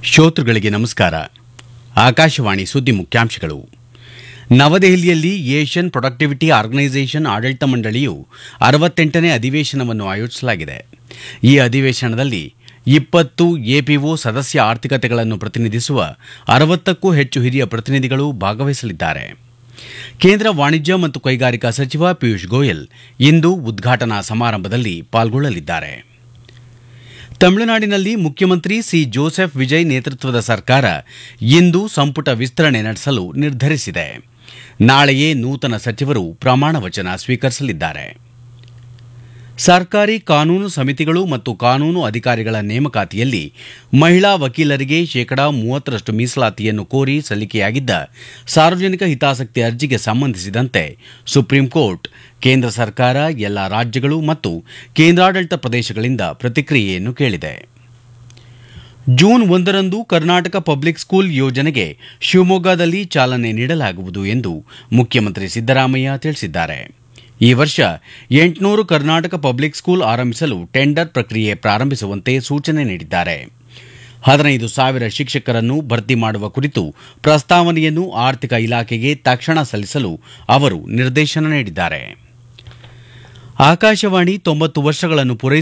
ಶ್ರೋತೃಗಳಿಗೆ ನಮಸ್ಕಾರ ಆಕಾಶವಾಣಿ ಸುದ್ದಿ ಮುಖ್ಯಾಂಶಗಳು ನವದೆಹಲಿಯಲ್ಲಿ ಏಷ್ಯನ್ ಪ್ರೊಡಕ್ಟಿವಿಟಿ ಆರ್ಗನೈಸೇಷನ್ ಆಡಳಿತ ಮಂಡಳಿಯು ಅರವತ್ತೆಂಟನೇ ಅಧಿವೇಶನವನ್ನು ಆಯೋಜಿಸಲಾಗಿದೆ ಈ ಅಧಿವೇಶನದಲ್ಲಿ ಇಪ್ಪತ್ತು ಎಪಿಒ ಸದಸ್ಯ ಆರ್ಥಿಕತೆಗಳನ್ನು ಪ್ರತಿನಿಧಿಸುವ ಅರವತ್ತಕ್ಕೂ ಹೆಚ್ಚು ಹಿರಿಯ ಪ್ರತಿನಿಧಿಗಳು ಭಾಗವಹಿಸಲಿದ್ದಾರೆ ಕೇಂದ್ರ ವಾಣಿಜ್ಯ ಮತ್ತು ಕೈಗಾರಿಕಾ ಸಚಿವ ಪಿಯೂಷ್ ಗೋಯಲ್ ಇಂದು ಉದ್ಘಾಟನಾ ಸಮಾರಂಭದಲ್ಲಿ ಪಾಲ್ಗೊಳ್ಳಲಿದ್ದಾರೆ ತಮಿಳುನಾಡಿನಲ್ಲಿ ಮುಖ್ಯಮಂತ್ರಿ ಸಿ ಜೋಸೆಫ್ ವಿಜಯ್ ನೇತೃತ್ವದ ಸರ್ಕಾರ ಇಂದು ಸಂಪುಟ ವಿಸ್ತರಣೆ ನಡೆಸಲು ನಿರ್ಧರಿಸಿದೆ ನಾಳೆಯೇ ನೂತನ ಸಚಿವರು ಪ್ರಮಾಣ ವಚನ ಸ್ವೀಕರಿಸಲಿದ್ದಾರೆ ಸರ್ಕಾರಿ ಕಾನೂನು ಸಮಿತಿಗಳು ಮತ್ತು ಕಾನೂನು ಅಧಿಕಾರಿಗಳ ನೇಮಕಾತಿಯಲ್ಲಿ ಮಹಿಳಾ ವಕೀಲರಿಗೆ ಶೇಕಡಾ ಮೂವತ್ತರಷ್ಟು ಮೀಸಲಾತಿಯನ್ನು ಕೋರಿ ಸಲ್ಲಿಕೆಯಾಗಿದ್ದ ಸಾರ್ವಜನಿಕ ಹಿತಾಸಕ್ತಿ ಅರ್ಜಿಗೆ ಸಂಬಂಧಿಸಿದಂತೆ ಸುಪ್ರೀಂ ಕೋರ್ಟ್ ಕೇಂದ್ರ ಸರ್ಕಾರ ಎಲ್ಲ ರಾಜ್ಯಗಳು ಮತ್ತು ಕೇಂದ್ರಾಡಳಿತ ಪ್ರದೇಶಗಳಿಂದ ಪ್ರತಿಕ್ರಿಯೆಯನ್ನು ಕೇಳಿದೆ ಜೂನ್ ಒಂದರಂದು ಕರ್ನಾಟಕ ಪಬ್ಲಿಕ್ ಸ್ಕೂಲ್ ಯೋಜನೆಗೆ ಶಿವಮೊಗ್ಗದಲ್ಲಿ ಚಾಲನೆ ನೀಡಲಾಗುವುದು ಎಂದು ಮುಖ್ಯಮಂತ್ರಿ ಸಿದ್ದರಾಮಯ್ಯ ತಿಳಿಸಿದ್ದಾರೆ ಈ ವರ್ಷ ಎಂಟುನೂರು ಕರ್ನಾಟಕ ಪಬ್ಲಿಕ್ ಸ್ಕೂಲ್ ಆರಂಭಿಸಲು ಟೆಂಡರ್ ಪ್ರಕ್ರಿಯೆ ಪ್ರಾರಂಭಿಸುವಂತೆ ಸೂಚನೆ ನೀಡಿದ್ದಾರೆ ಹದಿನೈದು ಸಾವಿರ ಶಿಕ್ಷಕರನ್ನು ಭರ್ತಿ ಮಾಡುವ ಕುರಿತು ಪ್ರಸ್ತಾವನೆಯನ್ನು ಆರ್ಥಿಕ ಇಲಾಖೆಗೆ ತಕ್ಷಣ ಸಲ್ಲಿಸಲು ಅವರು ನಿರ್ದೇಶನ ನೀಡಿದ್ದಾರೆ ಆಕಾಶವಾಣಿ ತೊಂಬತ್ತು ವರ್ಷಗಳನ್ನು ಪೂರೈಸಿದ